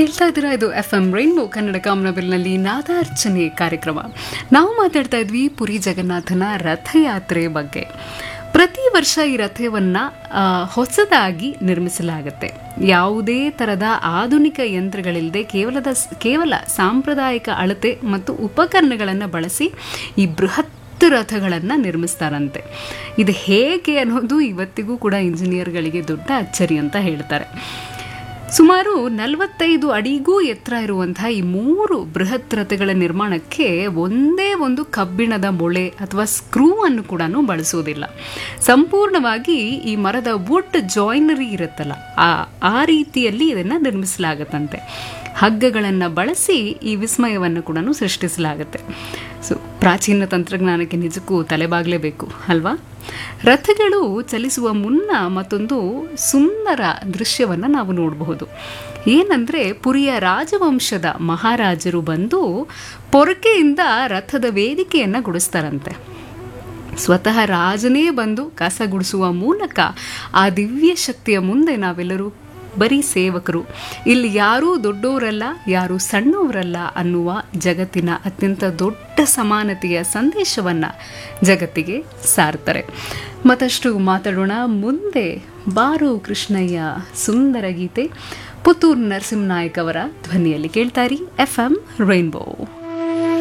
ಕೇಳ್ತಾ ಇದ್ದೀರಾ ಇದು ಎಫ್ ಎಂ ರೈನ್ಬೋ ಕನ್ನಡ ಕಾಮನಬಿಲ್ನಲ್ಲಿ ನಾದಾರ್ಚನೆ ಕಾರ್ಯಕ್ರಮ ನಾವು ಮಾತಾಡ್ತಾ ಇದ್ವಿ ಪುರಿ ಜಗನ್ನಾಥನ ರಥಯಾತ್ರೆ ಬಗ್ಗೆ ಪ್ರತಿ ವರ್ಷ ಈ ರಥವನ್ನು ಹೊಸದಾಗಿ ನಿರ್ಮಿಸಲಾಗುತ್ತೆ ಯಾವುದೇ ಥರದ ಆಧುನಿಕ ಯಂತ್ರಗಳಿಲ್ಲದೆ ಕೇವಲದ ಕೇವಲ ಸಾಂಪ್ರದಾಯಿಕ ಅಳತೆ ಮತ್ತು ಉಪಕರಣಗಳನ್ನು ಬಳಸಿ ಈ ಬೃಹತ್ ರಥಗಳನ್ನು ನಿರ್ಮಿಸ್ತಾರಂತೆ ಇದು ಹೇಗೆ ಅನ್ನೋದು ಇವತ್ತಿಗೂ ಕೂಡ ಇಂಜಿನಿಯರ್ಗಳಿಗೆ ದೊಡ್ಡ ಅಚ್ಚರಿ ಅಂತ ಹೇಳ್ತಾರೆ ಸುಮಾರು ನಲವತ್ತೈದು ಅಡಿಗೂ ಎತ್ತರ ಇರುವಂತಹ ಈ ಮೂರು ಬೃಹತ್ ರಥಗಳ ನಿರ್ಮಾಣಕ್ಕೆ ಒಂದೇ ಒಂದು ಕಬ್ಬಿಣದ ಮೊಳೆ ಅಥವಾ ಸ್ಕ್ರೂ ಅನ್ನು ಕೂಡ ಬಳಸುವುದಿಲ್ಲ ಸಂಪೂರ್ಣವಾಗಿ ಈ ಮರದ ವುಡ್ ಜಾಯ್ನರಿ ಇರುತ್ತಲ್ಲ ಆ ಆ ರೀತಿಯಲ್ಲಿ ಇದನ್ನು ನಿರ್ಮಿಸಲಾಗತ್ತಂತೆ ಹಗ್ಗಗಳನ್ನು ಬಳಸಿ ಈ ವಿಸ್ಮಯವನ್ನು ಕೂಡ ಸೃಷ್ಟಿಸಲಾಗುತ್ತೆ ಸೊ ಪ್ರಾಚೀನ ತಂತ್ರಜ್ಞಾನಕ್ಕೆ ನಿಜಕ್ಕೂ ತಲೆಬಾಗಲೇಬೇಕು ಅಲ್ವಾ ರಥಗಳು ಚಲಿಸುವ ಮುನ್ನ ಮತ್ತೊಂದು ಸುಂದರ ದೃಶ್ಯವನ್ನು ನಾವು ನೋಡಬಹುದು ಏನಂದರೆ ಪುರಿಯ ರಾಜವಂಶದ ಮಹಾರಾಜರು ಬಂದು ಪೊರಕೆಯಿಂದ ರಥದ ವೇದಿಕೆಯನ್ನು ಗುಡಿಸ್ತಾರಂತೆ ಸ್ವತಃ ರಾಜನೇ ಬಂದು ಕಸ ಗುಡಿಸುವ ಮೂಲಕ ಆ ದಿವ್ಯ ಶಕ್ತಿಯ ಮುಂದೆ ನಾವೆಲ್ಲರೂ ಬರೀ ಸೇವಕರು ಇಲ್ಲಿ ಯಾರೂ ದೊಡ್ಡವರಲ್ಲ ಯಾರೂ ಸಣ್ಣವರಲ್ಲ ಅನ್ನುವ ಜಗತ್ತಿನ ಅತ್ಯಂತ ದೊಡ್ಡ ಸಮಾನತೆಯ ಸಂದೇಶವನ್ನು ಜಗತ್ತಿಗೆ ಸಾರ್ತಾರೆ ಮತ್ತಷ್ಟು ಮಾತಾಡೋಣ ಮುಂದೆ ಬಾರು ಕೃಷ್ಣಯ್ಯ ಸುಂದರ ಗೀತೆ ಪುತ್ತೂರು ನರಸಿಂಹನಾಯಕ್ ಅವರ ಧ್ವನಿಯಲ್ಲಿ ಕೇಳ್ತಾರಿ ಎಫ್ ಎಂ ರೈನ್ಬೋ